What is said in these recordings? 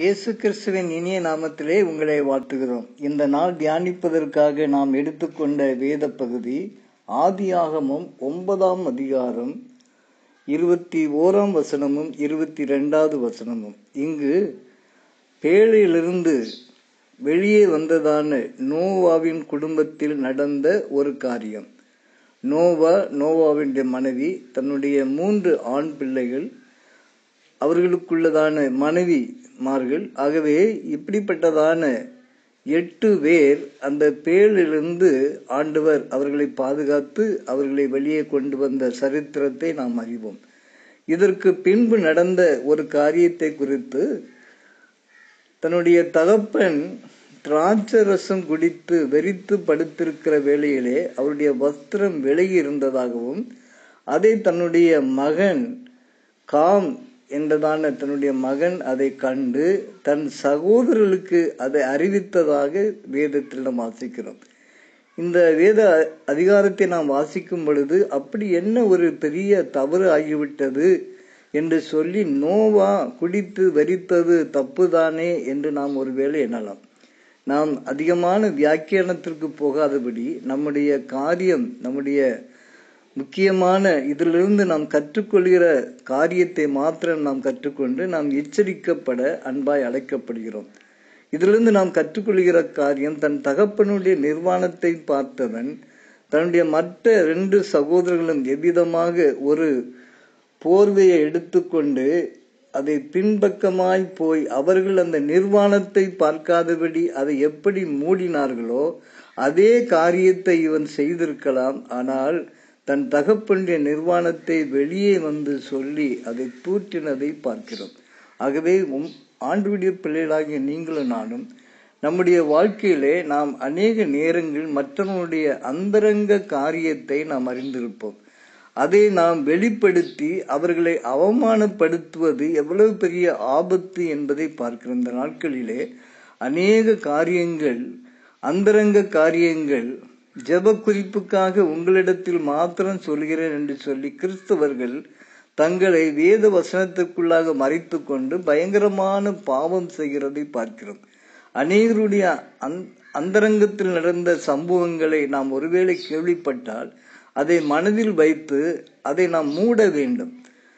இயேசு கிறிஸ்துவின் இனிய நாமத்திலே உங்களை வாழ்த்துகிறோம் இந்த நாள் தியானிப்பதற்காக நாம் எடுத்துக்கொண்ட வேத பகுதி ஆதியாகமும் ஒன்பதாம் அதிகாரம் இருபத்தி ஓராம் வசனமும் இருபத்தி ரெண்டாவது வசனமும் இங்கு பேழையிலிருந்து வெளியே வந்ததான நோவாவின் குடும்பத்தில் நடந்த ஒரு காரியம் நோவா நோவாவின் மனைவி தன்னுடைய மூன்று ஆண் பிள்ளைகள் அவர்களுக்குள்ளதான மனைவிமார்கள் ஆகவே இப்படிப்பட்டதான எட்டு பேர் அந்த பேரிலிருந்து ஆண்டவர் அவர்களை பாதுகாத்து அவர்களை வெளியே கொண்டு வந்த சரித்திரத்தை நாம் அறிவோம் இதற்கு பின்பு நடந்த ஒரு காரியத்தை குறித்து தன்னுடைய தகப்பன் திராட்சை ரசம் குடித்து வெறித்து படுத்திருக்கிற வேளையிலே அவருடைய வஸ்திரம் விலகி இருந்ததாகவும் அதை தன்னுடைய மகன் காம் என்றதான தன்னுடைய மகன் அதை கண்டு தன் சகோதரர்களுக்கு அதை அறிவித்ததாக வேதத்தில் நாம் வாசிக்கிறோம் இந்த வேத அதிகாரத்தை நாம் வாசிக்கும் பொழுது அப்படி என்ன ஒரு பெரிய தவறு ஆகிவிட்டது என்று சொல்லி நோவா குடித்து வரித்தது தப்புதானே என்று நாம் ஒருவேளை எண்ணலாம் நாம் அதிகமான வியாக்கியானத்திற்கு போகாதபடி நம்முடைய காரியம் நம்முடைய முக்கியமான இதிலிருந்து நாம் கற்றுக்கொள்கிற காரியத்தை மாத்திரம் நாம் கற்றுக்கொண்டு நாம் எச்சரிக்கப்பட அன்பாய் அழைக்கப்படுகிறோம் இதிலிருந்து நாம் கற்றுக்கொள்கிற காரியம் தன் தகப்பனுடைய நிர்வாணத்தை பார்த்தவன் தன்னுடைய மற்ற ரெண்டு சகோதரர்களும் எவ்விதமாக ஒரு போர்வையை எடுத்துக்கொண்டு அதை பின்பக்கமாய் போய் அவர்கள் அந்த நிர்வாணத்தை பார்க்காதபடி அதை எப்படி மூடினார்களோ அதே காரியத்தை இவன் செய்திருக்கலாம் ஆனால் தன் தகப்பனுடைய நிர்வாணத்தை வெளியே வந்து சொல்லி அதை தூற்றினதை பார்க்கிறோம் ஆகவே ஆண்டுடைய பிள்ளைகளாகிய நீங்களும் நானும் நம்முடைய வாழ்க்கையிலே நாம் அநேக நேரங்கள் மற்றவனுடைய அந்தரங்க காரியத்தை நாம் அறிந்திருப்போம் அதை நாம் வெளிப்படுத்தி அவர்களை அவமானப்படுத்துவது எவ்வளவு பெரிய ஆபத்து என்பதை பார்க்கிறோம் இந்த நாட்களிலே அநேக காரியங்கள் அந்தரங்க காரியங்கள் ஜப குறிப்புக்காக உங்களிடத்தில் மாத்திரம் சொல்கிறேன் என்று சொல்லி கிறிஸ்தவர்கள் தங்களை வேத வசனத்துக்குள்ளாக மறைத்து கொண்டு பயங்கரமான பாவம் செய்கிறதை பார்க்கிறோம் அநேகருடைய அந்தரங்கத்தில் நடந்த சம்பவங்களை நாம் ஒருவேளை கேள்விப்பட்டால் அதை மனதில் வைத்து அதை நாம் மூட வேண்டும்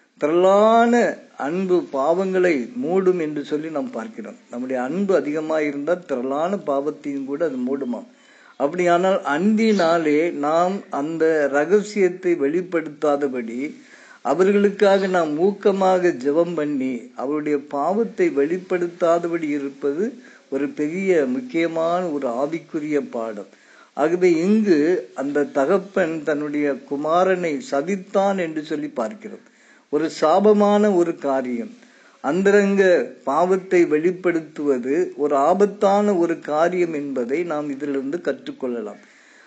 திரளான அன்பு பாவங்களை மூடும் என்று சொல்லி நாம் பார்க்கிறோம் நம்முடைய அன்பு அதிகமாக இருந்தால் திரளான பாவத்தையும் கூட அது மூடுமாம் அப்படியானால் அன்பினாலே நாம் அந்த ரகசியத்தை வெளிப்படுத்தாதபடி அவர்களுக்காக நாம் ஊக்கமாக ஜெபம் பண்ணி அவருடைய பாவத்தை வெளிப்படுத்தாதபடி இருப்பது ஒரு பெரிய முக்கியமான ஒரு ஆவிக்குரிய பாடம் ஆகவே இங்கு அந்த தகப்பன் தன்னுடைய குமாரனை சதித்தான் என்று சொல்லி பார்க்கிறோம் ஒரு சாபமான ஒரு காரியம் அந்தரங்க பாவத்தை வெளிப்படுத்துவது ஒரு ஆபத்தான ஒரு காரியம் என்பதை நாம் இதிலிருந்து கற்றுக்கொள்ளலாம்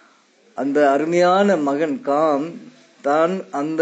அந்த அருமையான மகன் காம் தான் அந்த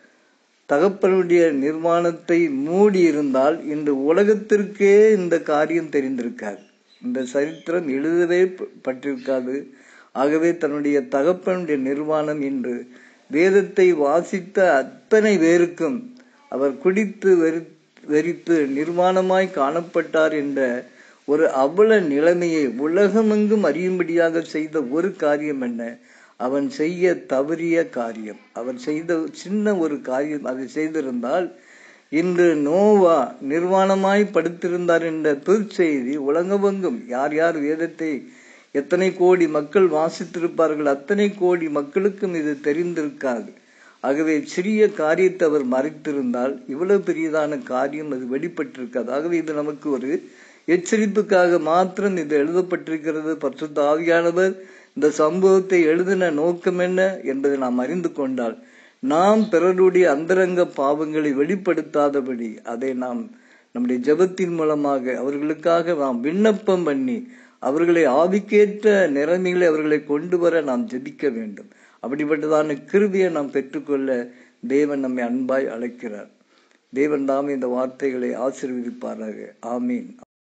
தகப்பனுடைய நிர்மாணத்தை மூடி இருந்தால் இன்று உலகத்திற்கே இந்த காரியம் தெரிந்திருக்காது இந்த சரித்திரம் எழுதவே பட்டிருக்காது ஆகவே தன்னுடைய தகப்பனுடைய நிர்வாணம் என்று வேதத்தை வாசித்த அத்தனை பேருக்கும் அவர் குடித்து வெறி வெறித்து நிர்வாணமாய் காணப்பட்டார் என்ற ஒரு அவல நிலைமையை உலகமெங்கும் அறியும்படியாக செய்த ஒரு காரியம் என்ன அவன் செய்ய தவறிய காரியம் அவன் செய்த சின்ன ஒரு காரியம் அதை செய்திருந்தால் இன்று நோவா நிர்வாணமாய் படுத்திருந்தார் என்ற துர்ச்செய்தி உலகமெங்கும் யார் யார் வேதத்தை எத்தனை கோடி மக்கள் வாசித்திருப்பார்கள் அத்தனை கோடி மக்களுக்கும் இது தெரிந்திருக்காது ஆகவே சிறிய காரியத்தை அவர் மறைத்திருந்தால் இவ்வளவு பெரியதான காரியம் அது வெளிப்பட்டிருக்காது ஆகவே இது நமக்கு ஒரு எச்சரிப்புக்காக மாத்திரம் இது எழுதப்பட்டிருக்கிறது பரிசுத்த ஆவியானவர் இந்த சம்பவத்தை எழுதின நோக்கம் என்ன என்பதை நாம் அறிந்து கொண்டால் நாம் பிறருடைய அந்தரங்க பாவங்களை வெளிப்படுத்தாதபடி அதை நாம் நம்முடைய ஜபத்தின் மூலமாக அவர்களுக்காக நாம் விண்ணப்பம் பண்ணி அவர்களை ஆவிக்கேற்ற நிலைமைகளை அவர்களை கொண்டு வர நாம் ஜபிக்க வேண்டும் அப்படிப்பட்டதான கிருபியை நாம் பெற்றுக்கொள்ள தேவன் நம்மை அன்பாய் அழைக்கிறார் தேவன் தாமே இந்த வார்த்தைகளை ஆசீர்வதிப்பாராக ஆமீன்